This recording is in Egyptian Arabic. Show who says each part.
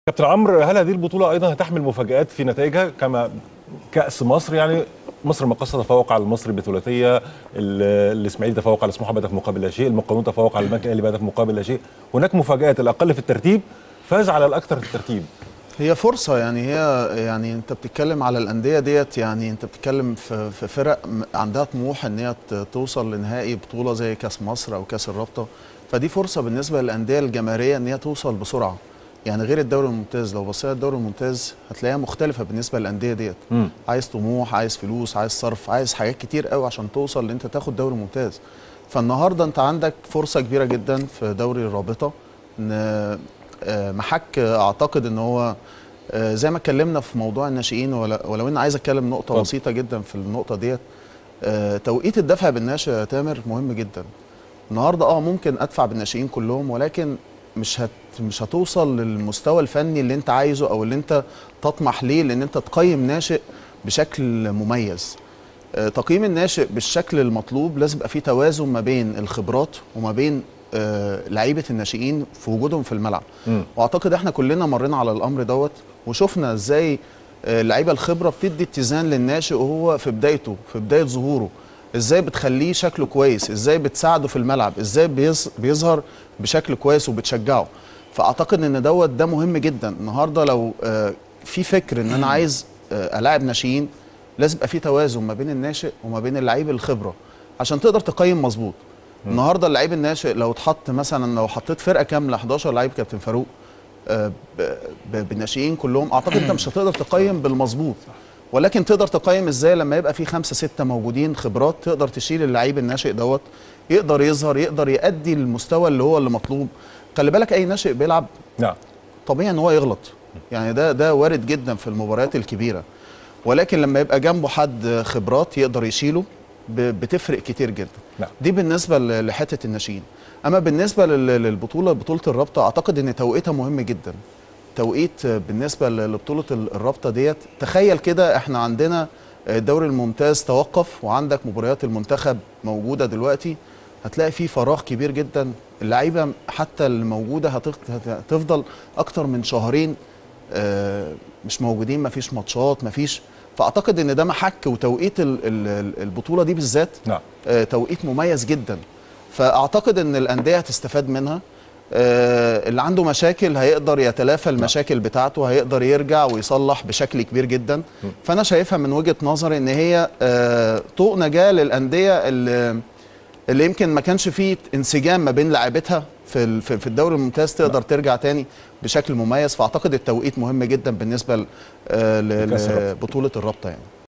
Speaker 1: كابتن عمرو هل هذه البطولة أيضا هتحمل مفاجآت في نتائجها كما كأس مصر يعني مصر المقاصة تفوق على المصري بثلاثية ال- الإسماعيلي تفوق على سموحة بهدف مقابل لا شيء المقاولون تفوق على البنك الأهلي بهدف مقابل لا شيء هناك مفاجآت الأقل في الترتيب فاز على الأكثر في الترتيب
Speaker 2: هي فرصة يعني هي يعني انت بتتكلم على الأندية ديت يعني انت بتتكلم في, في فرق م- عندها طموح ان هي ت- توصل لنهائي بطولة زي كأس مصر أو كأس الرابطة فدي فرصة بالنسبة للأندية الجماهيرية ان هي توصل بسرعة يعني غير الدوري الممتاز لو بصينا الدوري الممتاز هتلاقيها مختلفة بالنسبة للأندية ديت
Speaker 1: مم.
Speaker 2: عايز طموح عايز فلوس عايز صرف عايز حاجات كتير قوي عشان توصل ان انت تاخد دوري ممتاز فالنهارده انت عندك فرصه كبيره جدا في دوري الرابطه ان آه، محك آه، اعتقد ان هو آه، زي ما اتكلمنا في موضوع الناشئين ولا- ولو ان عايز اتكلم نقطه
Speaker 1: اتفضل.
Speaker 2: بسيطه جدا في النقطه ديت آه، توقيت الدفع بالناشئ يا تامر مهم جدا النهارده اه ممكن ادفع بالناشئين كلهم ولكن مش هت مش هتوصل للمستوى الفني اللي انت عايزه او اللي انت تطمح ليه لان انت تقيم ناشئ بشكل مميز آه، تقييم الناشئ بالشكل المطلوب لازم يبقى فيه توازن ما بين الخبرات وما بين آه، لعيبه الناشئين في وجودهم في الملعب
Speaker 1: مم.
Speaker 2: واعتقد احنا كلنا مرينا على الامر دوت وشفنا ازاي آه، اللعيبه الخبره بتدي اتزان للناشئ وهو في بدايته في بدايه ظهوره ازاي بتخليه شكله كويس ازاي بتساعده في الملعب ازاي بيظ- بيظهر بشكل كويس وبتشجعه فاعتقد ان دوت ده مهم جدا النهارده لو آه، في فكر ان انا عايز آه، الاعب ناشئين لازم يبقى في توازن ما بين الناشئ وما بين اللعيب الخبره عشان تقدر تقيم مظبوط النهارده اللعيب الناشئ لو اتحط مثلا لو حطيت فرقه كامله 11 لعيب كابتن فاروق آه، ب- ب- بالناشئين كلهم اعتقد انت مش هتقدر تقيم بالمظبوط ولكن تقدر تقيم ازاي لما يبقى في خمسه سته موجودين خبرات تقدر تشيل اللعيب الناشئ دوت يقدر يظهر يقدر يأدي المستوى اللي هو اللي مطلوب خلي بالك اي ناشئ بيلعب
Speaker 1: نعم
Speaker 2: طبيعي ان هو يغلط يعني ده ده وارد جدا في المباريات الكبيره ولكن لما يبقى جنبه حد خبرات يقدر يشيله ب- بتفرق كتير جدا
Speaker 1: نعم.
Speaker 2: دي بالنسبه ل- لحته الناشئين اما بالنسبه لل- للبطوله بطوله الرابطه اعتقد ان توقيتها مهم جدا توقيت بالنسبه ل- لبطوله ال- الرابطه ديت تخيل كده احنا عندنا الدوري الممتاز توقف وعندك مباريات المنتخب موجوده دلوقتي هتلاقي في فراغ كبير جدا اللعيبه حتى اللي موجوده هتف- هت- هتفضل اكتر من شهرين آه، مش موجودين مفيش ماتشات مفيش فاعتقد ان ده محك وتوقيت ال- ال- البطوله دي بالذات
Speaker 1: نعم
Speaker 2: آه، توقيت مميز جدا فاعتقد ان الانديه هتستفاد منها آه، اللي عنده مشاكل هيقدر يتلافى المشاكل بتاعته هيقدر يرجع ويصلح بشكل كبير جدا فانا شايفها من وجهه نظري ان هي آه، طوق نجاه للانديه اللي اللي يمكن ما كانش فيه انسجام ما بين لاعبتها في ال- في في الدوري الممتاز تقدر ترجع تاني بشكل مميز فاعتقد التوقيت مهم جدا بالنسبه ل- آه، ل-
Speaker 1: لكأس الرابطة.
Speaker 2: لبطوله الرابطه يعني